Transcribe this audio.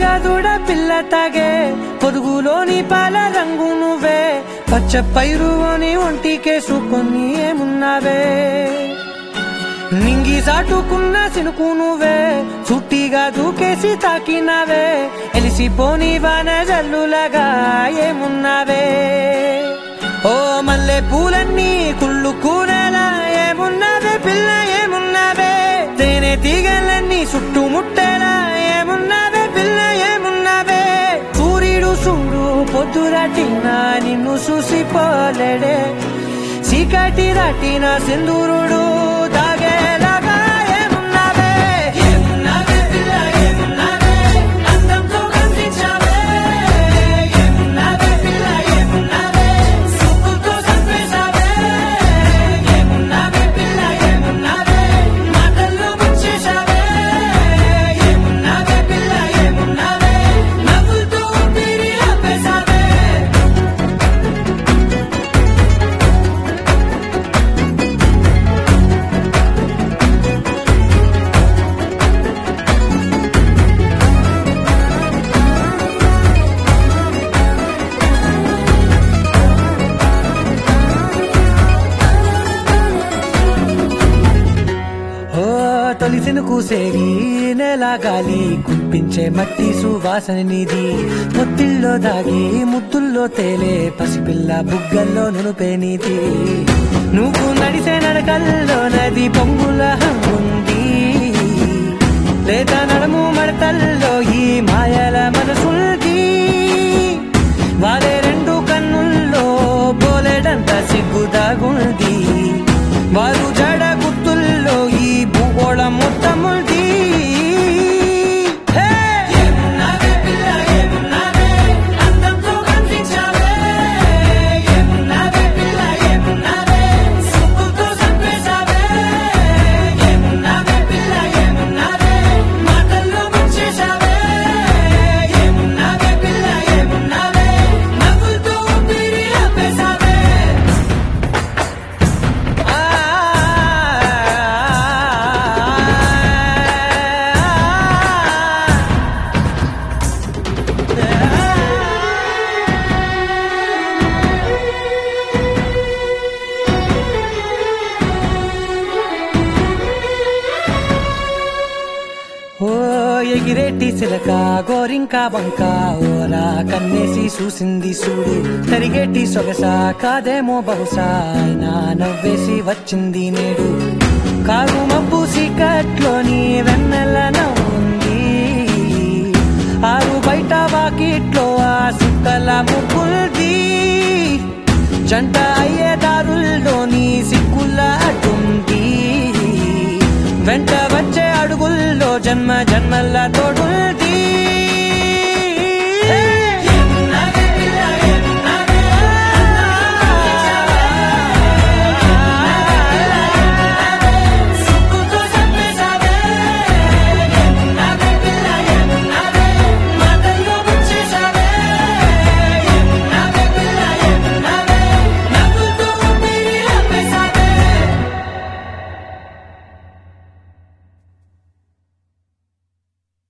పచ్చిగా దూడ పిల్ల తాగే పొదుగులోని పాల రంగు నువ్వే పచ్చ పైరు అని ఒంటికేసుకొని ఏమున్నావే నింగి సాటుకున్న సినుకు నువ్వే చుట్టిగా దూకేసి తాకినావే ఎలిసిపోని వాన జల్లులగా ఏమున్నావే ఓ మల్లె పూలన్నీ కుళ్ళు కూరలా ఏమున్నావే పిల్ల ఏమున్నావే తేనె తీగలన్నీ చుట్టుముట్టేలా ఏమున్నావే పిల్ల ఏమున్నావే సూర్యుడు చూడు పొద్దురటిన నిన్ను చూసిపోలేడే చీకటి దాటిన సింధూరుడు దాగేలాగా ఏమున్నావే ఏమున్నావే పిల్ల ఏమున్నావే అందంతో కనిపించావే ఏమున్నావే పిల్ల ఏమున్నావే సుక్కుతో చంపేశావే ఏమున్నావే పిల్ల ఏమున్నావే మాటల్లో ముంచేశావే ఏమున్నావే పిల్ల ఏమున్నావే నవ్వులతో ఊపిరి ఆపేశావే ఓ తొలిసిను కూసేగి నెల గాలి కుప్పించే మట్టి సువాసన నీది పొత్తిల్లో దాగి ముద్దుల్లో తేలే పసిపిల్ల బుగ్గల్లో నునుపే నీది నువ్వు నడిసే నడకల్లో నది పొంగుల హంగుంది లేదా నడుము మడతల్లో ఈ మాయల మనసుంది వారే రెండు కన్నుల్లో బోలెడంత సిగ్గుదాగుంది వారు జడ గుర్తుల్లో ఈ భూగోళం మొత్తముంది హే! ఏమున్నావే పిల్ల, ఏమున్నావే? అందంతో కనిపించావే. ఏమున్నావే పిల్ల, ఏమున్నావే? సుక్కుతో చంపేశావే. ఏమున్నావే పిల్ల, ఏమున్నావే? మాటల్లో ముంచేశావే. ఏమున్నావే పిల్ల, ఏమున్నావే? నవ్వులతో ఊపిరి ఆపేశావే. ఓ ఎగిరేటి సిలక గోరింక వంక ఓలా కన్నేసి చూసింది చూడు తరిగేటి సొగస కాదేమో బహుశా అయినా నవ్వేసి వచ్చింది నేడు కారు మబ్బు సీకట్లోని వెన్నెల నవ్వుంది ఆరు బయట వాకిట్లో ఆ సుక్కల ముగ్గుల్ది జంట అయ్యే దారుల్లోని సిక్కుల అడ్డుంది వెంట వచ్చే అడుగుల్లో జన్మ జన్మల తోడుంది